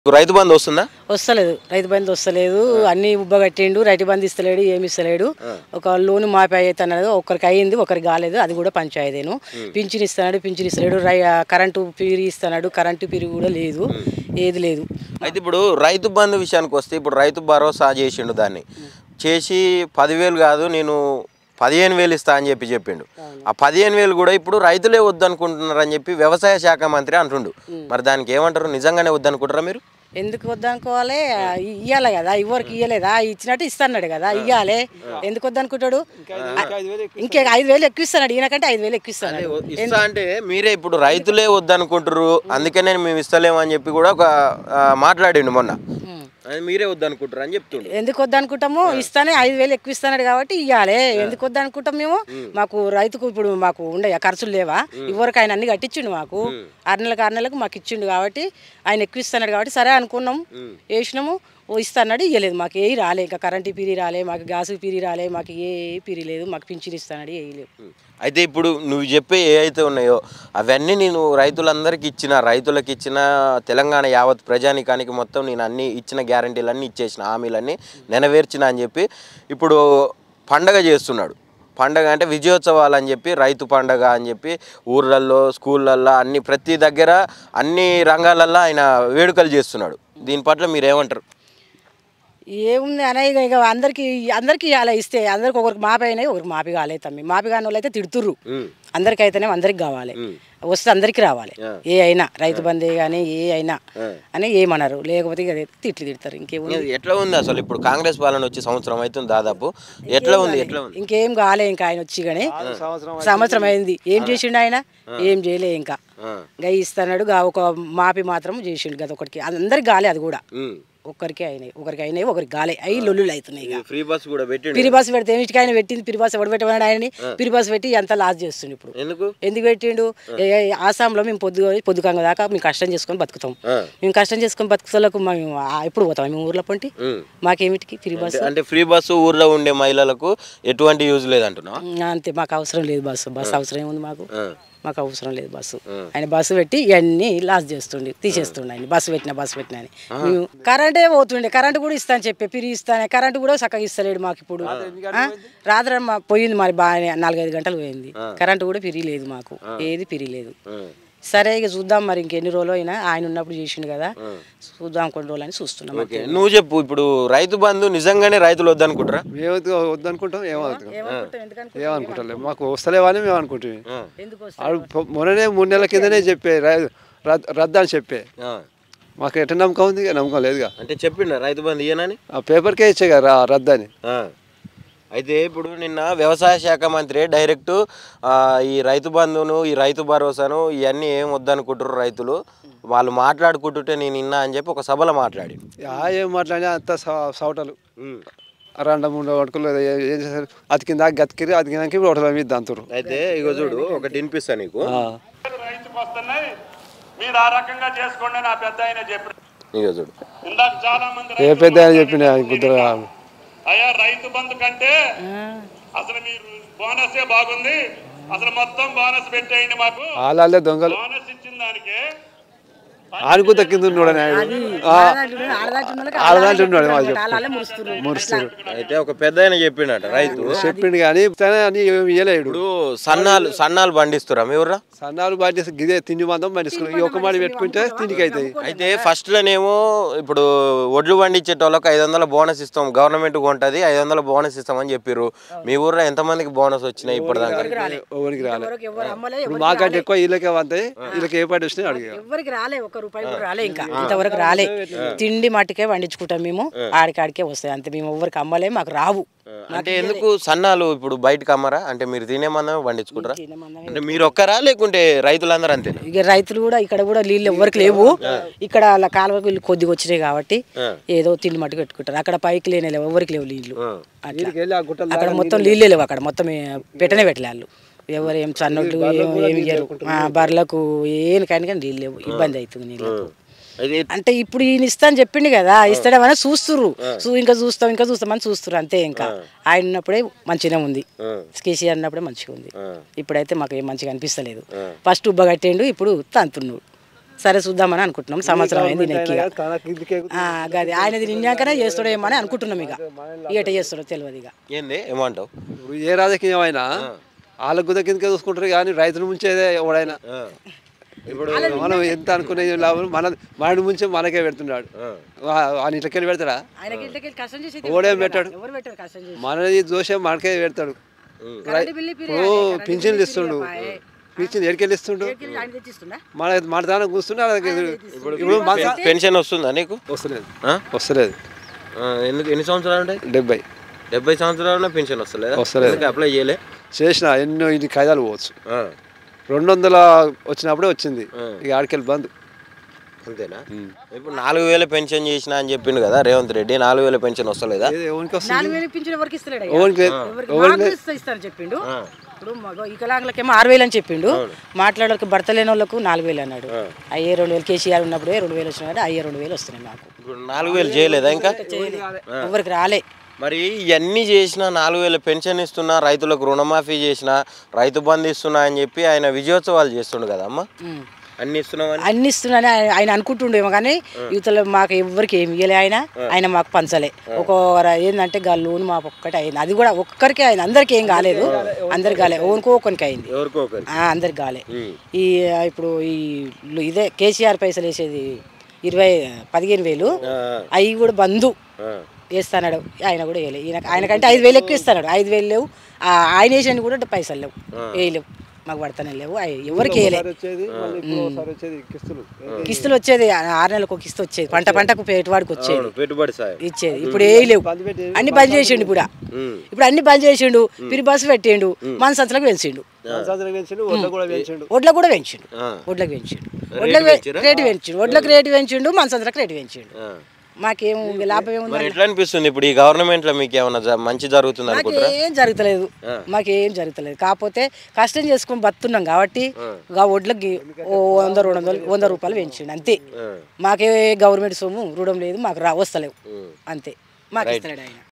రైతు బంధు వస్తుందా వస్తలేదు రైతు బంధు వస్తలేదు అన్ని ఉబ్బగట్టిండు రైతు బంధు ఇస్తలేడు ఏమి ఇస్తలేడు ఒక లోన్ మాపి అవుతున్నది ఒకరికి అయింది ఒకరికి కాలేదు అది కూడా పంచాయతీను పింఛన్ ఇస్తున్నాడు పింఛన్ ఇస్తలేడు రై కరెంటు పిరి ఇస్తున్నాడు కరెంటు పిరి కూడా లేదు ఏది లేదు అయితే ఇప్పుడు రైతు బంధు విషయానికి వస్తే ఇప్పుడు రైతు భరోసా చేసిండు దాన్ని చేసి పదివేలు కాదు నేను పదిహేను వేలు ఇస్తా అని చెప్పి చెప్పిండు ఆ పదిహేను వేలు కూడా ఇప్పుడు రైతులే వద్దనుకుంటున్నారు అని చెప్పి వ్యవసాయ శాఖ మంత్రి అంటుండు మరి దానికి ఏమంటారు నిజంగానే వద్దనుకుంటారా మీరు ఎందుకు వద్దనుకోవాలి ఇయ్యాలి కదా ఇవ్వరికి ఇయ్యలేదా ఇచ్చినట్టు ఇస్తున్నాడు కదా ఇయ్యాలి ఎందుకు వద్దనుకుంటాడు ఇంకే ఐదు వేలు ఎక్కువ ఇస్తున్నాడు ఈయనకంటే ఐదు వేలు ఎక్కువ ఇస్తున్నాడు ఇస్తా అంటే మీరే ఇప్పుడు రైతులే వద్దనుకుంటారు అందుకనే మేము ఇస్తలేము అని చెప్పి కూడా ఒక ఆ, మాట్లాడిండు మొన్న అది మీరే వద్దనుకుంటారు అని చెప్తుండు ఎందుకు వద్దనుకుంటాము ఇస్తానే ఐదు వేలు ఎక్కువ ఇస్తున్నాడు కాబట్టి ఇవ్వాలి ఎందుకు వద్దనుకుంటాం మేము మాకు రైతుకు ఇప్పుడు మాకు ఉండే ఖర్చులు లేవా ఇవ్వరికి ఆయన అన్ని కట్టించిండు మాకు ఆరు నెలలకు ఆరు నెలలకు మాకు ఇచ్చిండు కాబట్టి ఆయన ఎక్కువ ఇస్తున్నాడు కాబట్టి సరే అనుకున్నాం వేసినాము ఓ ఇస్తాడు ఇవ్వలేదు మాకు ఏ రాలే ఇంకా కరెంటు పీరి రాలే మాకు గ్యాస్ పీరి రాలే మాకు ఏ పీరి లేదు మాకు పింఛన్ ఇస్తాడు వేయలేదు అయితే ఇప్పుడు నువ్వు చెప్పే ఏ అయితే ఉన్నాయో అవన్నీ నేను రైతులందరికీ ఇచ్చిన రైతులకు ఇచ్చిన తెలంగాణ యావత్ ప్రజానికానికి మొత్తం నేను అన్ని ఇచ్చిన గ్యారంటీలన్నీ ఇచ్చేసిన హామీలన్నీ నెరవేర్చిన అని చెప్పి ఇప్పుడు పండగ చేస్తున్నాడు పండగ అంటే విజయోత్సవాలు అని చెప్పి రైతు పండగ అని చెప్పి ఊర్లల్లో స్కూళ్ళల్లో అన్ని ప్రతి దగ్గర అన్ని రంగాలల్లో ఆయన వేడుకలు చేస్తున్నాడు దీని పట్ల మీరు ఏమంటారు ఏముంది అనే ఇక ఇక అందరికి అందరికి అలా ఇస్తే అందరికి ఒకరికి మాపి అయినాయి ఒకరికి మాపి కాలేదు తమ్మి మాపి కాని వాళ్ళు అయితే తిడుతుర్రు అందరికి అయితేనే అందరికి కావాలి వస్తే అందరికి రావాలి ఏ అయినా రైతు బందే కానీ ఏ అయినా అని ఏమన్నారు లేకపోతే ఇక తిట్లు తిడతారు ఇంకేముంది ఎట్లా ఉంది అసలు ఇప్పుడు కాంగ్రెస్ పాలన వచ్చి సంవత్సరం అవుతుంది దాదాపు ఎట్లా ఉంది ఎట్లా ఉంది ఇంకేం కాలే ఇంకా ఆయన వచ్చి కానీ సంవత్సరం అయింది ఏం చేసిండు ఆయన ఏం చేయలే ఇంకా గా ఇస్తున్నాడు గా ఒక మాపి మాత్రం చేసిండు గది ఒకరికి అందరికి గాలే అది కూడా ఉమ్. ఒక్కరికి అయినాయి ఒకరికి అయినాయి ఒకరికి గాలే అవి లొల్లులు అవుతున్నాయి ఇక ఫ్రీ బస్ కూడా పెట్టిండు పిరి బస్సు పెడితే ఏమిటికి ఆయన పెట్టింది పిరి బస్సు ఎవడు పెట్టమన్నాడు ఆయనని పిరి బస్సు పెట్టి ఎంత లాస్ చేస్తుండు ఇప్పుడు ఎందుకు ఎందుకు పెట్టిండు ఏ- ఏ- ఆసాంలో మేము పొద్దు పొద్దుకంగ దాకా మేము కష్టం చేసుకొని బతుకుతాం ఆ. మేము కష్టం చేసుకొని బతుకుతలకు మేము ఆ- ఎప్పుడు పోతాం మేము ఊర్లో పంటి ఉమ్. మాకేమిటికి పిరి బస్సు అంటే- అంటే ఫ్రీ బస్సు ఊర్లో ఉండే మహిళలకు ఎటువంటి యూజ్ లేదంటున్నా అంతే మాకు అవసరం లేదు బస్సు బస్సు అవసరం ఏముంది మాకు మాకు అవసరం లేదు బస్సు ఆయన బస్సు పెట్టి ఇవన్నీ లాస్ చేస్తుండే తీసేస్తుండే ఆయన బస్సు పెట్టిన బస్సు పెట్టిన అని మేము కరెంటే పోతుండే కరెంట్ కూడా ఇస్తాను చెప్పి పిరి ఇస్తాను కరెంట్ కూడా చక్కగా ఇస్తలేడు మాకు ఇప్పుడు ఆ? రాత్రి మా పోయింది మరి బాగా నాలుగైదు గంటలు పోయింది కరెంట్ కూడా పిరి లేదు మాకు ఏది పిరి లేదు సరే ఇక చూద్దాం మరి ఇంకెన్ని రోజులు అయినా ఆయన ఉన్నప్పుడు చేసిండు కదా చూద్దాం కొన్ని రోజులు అని చూస్తున్నాం ఓకే నువ్వు చెప్పు ఇప్పుడు రైతు బంధు నిజంగానే రైతులు వద్దనుకుంటారా మేము వద్దనుకుంటాం ఏమనుకుంటాం ఏమనుకుంటాం? ఎందుకనుకుంటాం? ఏమనుకుంటాం మేము మాకు వస్తలేవని మేము అనుకుంటాం ఎందుకు వస్తుంది? ఆడు పొ- మొన్ననే మూడు నెలల కిందనే చెప్పే రై- రద్- రద్దు అని చెప్పే ఆ. మాకు ఎట్ట నమ్మకం ఉంది ఇక నమ్మకం లేదుగా అంటే చెప్పిండ రైతు బంధు ఇయ్యనని ఆ పేపర్కే ఇచ్చే కదా రా- రద్దు అని ఆ. అయితే ఇప్పుడు నిన్న వ్యవసాయ శాఖ మంత్రి డైరెక్ట్ ఆ, ఈ రైతు బంధును ఈ రైతు భరోసాను ఇవన్నీ ఏం వద్దనుకుంటారు రైతులు వాళ్ళు మాట్లాడుకుంటుంటే నేను విన్నా అని చెప్పి ఒక సభలో మాట్లాడి ఆ ఏం మాట్లాడినా అంత సవ- సవటలు రెండు మూడు వడకలు ఏ- ఏం చేశారు అతికిందా గతికిరి అతికినాక ఇప్పుడు హోటల్ మీద దంతురు అయితే ఇగో చూడు ఒకటి వినిపిస్తా నీకు రైతుకు వస్తున్నాయి మీరు ఆ రకంగా చేసుకోండి అని ఆ పెద్ద ఆయన చెప్పారు ఇగో చూడు ఇందాక చాలా మంది ఏ రైతులు పెద్ద ఆయన చెప్పిన కుదర అయ్యా రైతు బంధు కంటే అసలు మీరు బోనసే బాగుంది అసలు మొత్తం బోనస్ పెట్టేయండి మాకు వాళ్ళే దొంగలు బోనస్ ఇచ్చిన దానికి ఆనుకు దక్కింది ఉన్నాడు ఆయన ఆ, ఆడదాంట్లో ఉన్నాడు మా చెప్పు వాళ్ళే మురుస్తుర్రు. మురుస్తారు అయితే ఒక పెద్ద ఆయన చెప్పిండట రైతు చెప్పిండు కానీ తనే అని ఏమి ఇయ్యలేడు ఇప్పుడు సన్నాలు సన్నాలు పండిస్తురా మీ ఊర్రా సన్నాలు బాధ్యత గిదే తిండి మందం పండించుకున్నాం ఈ ఒక్క మాడి పెట్టుకుంటే తిండికి అవుతాయి అయితే ఫస్ట్లోనేమో ఇప్పుడు ఒడ్లు పండించేటోళ్ళకి ఐదు వందల బోనస్ ఇస్తాం గవర్నమెంట్ కొంటది ఐదు వందల బోనస్ ఇస్తామని చెప్పారు మీ ఊర్లో ఎంతమందికి బోనస్ వచ్చినాయి ఇప్పటిదాకా ఎవరికి రాలే ఎవరికి ఎవరు అమ్మలే ఇప్పుడు మాకంటే ఎక్కువ వీళ్ళకే వంతాయి వీళ్ళకి ఏ పాటి వచ్చినాయి అడిగా ఎవరికి రాలే ఒక రూపాయి కూడా రాలే ఇంకా ఇంతవరకు రాలే తిండి మట్టికే వండించుకుంటాం మేము ఆడికాడికే వస్తాయి అంతే మేము ఎవరికి అమ్మలే మాకు రావు అంటే ఎందుకు సన్నాలు ఇప్పుడు బయటకు అమ్మరా అంటే మీరు తినే మందమే పండించుకుంటారా తినమన్నమే. అంటే మీరు ఒక్కరా లేకుంటే రైతులందరూ అంతేనా ఇక రైతులు కూడా ఇక్కడ కూడా నీళ్ళు ఎవరికి లేవు ఇక్కడ అలా కాలువకు వీళ్ళు కొద్దిగా వచ్చినాయి కాబట్టి ఏదో తిండి మట్టు పెట్టుకుంటారు అక్కడ పైకి లేనే లేవు ఎవరికి లేవు నీళ్ళు అట్లా వీళ్ళకి వెళ్ళి ఆ గుట్టలు అక్కడ మొత్తం నీళ్ళే లేవు అక్కడ మొత్తం ఏ- పెట్టనే పెట్టలే వాళ్ళు ఎవరు ఏం సన్నోళ్ళు ఏం ఏమి ఇయ్యరు ఆ, బర్రెలకు ఏనికైనా కానీ నీళ్ళు లేవు ఇబ్బంది అవుతుంది నీళ్ళకు అయితే అంటే ఇప్పుడు ఈయన ఇస్తా అని చెప్పిండు కదా ఇస్తాడేమని చూస్తుర్రు చూ ఇంకా చూస్తాం ఇంకా చూస్తామని చూస్తుర్రు అంతే ఇంకా ఆయన ఉన్నప్పుడే మంచిగానే ఉంది కేసీఆర్ ఉన్నప్పుడే మంచిగా ఉంది ఇప్పుడైతే మాకు ఏం మంచిగా అనిపిస్తలేదు ఫస్ట్ ఉబ్బ కట్టిండు ఇప్పుడు తంతున్నాడు సరే చూద్దామని అనుకుంటున్నాం సంవత్సరం అయింది నెక్కి తన కిందికే ఆ, గది ఆయనది నిండాకనే చేస్తాడేమో అని అనుకుంటున్నాం ఇక ఇక చేస్తాడో తెలియదు ఇక ఏంది ఏమంటావు ఇప్పుడు ఏ రాజకీయం అయినా వాళ్ళ గుద కిందకే చూసుకుంటారు కానీ రైతుల ముంచేదే ఎవడైనా ఇప్పుడు మనం ఎంత అనుకునే లాభం మన మన ముంచే మనకే పెడుతున్నాడు ఆయన ఇట్లకెళ్ళి పెడతాడా ఆయనకి ఇంటికి కష్టం చేసి ఓడేం పెట్టాడు ఎవరు పెట్టారు కష్టం చేసి మనది దోషం మనకే పెడతాడు కరెంటు బిల్లు పిరి ఇప్పుడు పింఛన్లు ఇస్తుండు పింఛన్ ఎడికెళ్ళి ఇస్తుండు ఆయన తెచ్చిస్తుందా మన మన దానం కూర్చుంటే వాళ్ళకి ఇప్పుడు మన దా- పెన్షన్ వస్తుందా నీకు వస్తలేదు ఆ? వస్తలేదు ఆ, ఎందుకు ఎన్ని సంవత్సరాలు ఉంటాయి డెబ్బై డెబ్బై సంవత్సరాలు పెన్షన్ వస్తలేదా వస్తలేదు. ఎందుకు అప్లై చేయలే చేసిన ఎన్నో ఇన్ని కాయిదాలు పోవచ్చు ఆ, రెండు వందల వచ్చినప్పుడే వచ్చింది ఇక ఆడికెళ్ళి బంద్ అంతేనా ఇప్పుడు నాలుగు వేల పెన్షన్ చేసిన అని చెప్పిండు కదా రేవంత్ రెడ్డి నాలుగు వేల పెన్షన్ వస్తలేదా ఏది ఎవరికి వస్తుంది నాలుగు వేలు పింఛన్ ఎవరికి ఇస్తలేడు అయ్యా? ఎవరికి లేదు. ఎవరికి మాకు ఇస్తా- ఇస్తాను చెప్పిండు ఇప్పుడు మగ వికలాంగులకేమో ఆరు వేలు అని చెప్పిండు మాట్లాడడానికి భర్త లేని వాళ్ళకు నాలుగు వేలు అన్నాడు అయ్యే రెండు వేలు కేసీఆర్ ఉన్నప్పుడే రెండు వేలు వచ్చినాడు అయ్యే రెండు వేలు వస్తున్నాయి మాకు ఇప్పుడు నాలుగు వేలు చేయలేదా ఇంకా ఎవరికి రాలే మరి ఇవన్నీ చేసిన నాలుగు వేల పెన్షన్ ఇస్తున్నా రైతులకు రుణమాఫీ చేసిన రైతు బంధు ఇస్తున్నా అని చెప్పి ఆయన విజయోత్సవాలు చేస్తుండు కదా అమ్మ ఉమ్. అన్ని ఇస్తున్నామని అన్ని ఇస్తున్నానే ఆయన- ఆయన అనుకుంటుండేమో కానీ యువతలో మాకు ఎవరికి ఏమి ఇవ్వలే ఆయన ఆయన మాకు పంచలే ఒక ఏంటంటే గా లోన్ మాకు ఒక్కటే అయింది అది కూడా ఒక్కరికే అయింది అందరికి ఏం కాలేదు అందరికి కాలే ఓనుకో ఒకరికి అయింది ఎవరికో ఒకరికి ఆ, అందరికి కాలే ఈ ఆ, ఇప్పుడు ఈ లు- ఇదే కేసీఆర్ పైసలు వేసేది ఇరవై పదిహేను వేలు అవి కూడా బంధు ఆ. వేస్తాడు ఆయన కూడా వేయలే ఈయన ఆయనకంటే ఐదు వేలు ఎక్కువ ఇస్తాడు ఐదు వేలు లేవు ఆ, ఆయన వేసిన కూడా పైసలు లేవు వేయలేవు మాకు పడతానే లేవు అవి ఎవరికి వేయలే వచ్చేది మళ్ళీ ఇప్పుడు ఒకసారి వచ్చేది కిస్తులు కిస్తులు వచ్చేది ఆ- ఆరు నెలలకు ఒక కిస్తు వచ్చేది పంట పంటకు పెట్టుబడికి వచ్చేది అవును, పెట్టుబడి సాయం ఇచ్చేది ఇప్పుడు ఏ లేవు అన్ని బంద్ చేసిండు ఇప్పుడు ఇప్పుడు అన్ని బంద్ చేసిండు పిరి బస్సు పెట్టిండు మన సంచులకు పెంచిండు సంవత్సరం పెంచిండు ఒడ్ల కూడా పెంచిండు ఒడ్లకు కూడా పెంచిండు ఆ. ఒడ్లకు పెంచిండు ఒడ్లకు పె- రేటు పెంచిండు ఒడ్లకు రేటు పెంచిండు మన సంచులకు రేటు పెంచిండు ఆ. మాకేం లాభం ఏముంది మరి ఎట్లా అనిపిస్తుంది ఇప్పుడు ఈ గవర్నమెంట్ లో మీకు ఏమన్నా జ- మంచి జరుగుతుంది అనుకుంటారా మాకేం జరుగుతలేదు మాకేం జరుగుతలేదు కాకపోతే కష్టం చేసుకొని బతున్నాం కాబట్టి గా ఒడ్లకి ఓ వంద రెండు వందలు వంద రూపాయలు పెంచిండు అంతే మాకే గవర్నమెంట్ సొమ్ము రుణం లేదు మాకు రా వస్తలేవు అంతే మాకు ఇస్తున్నాడు ఆయన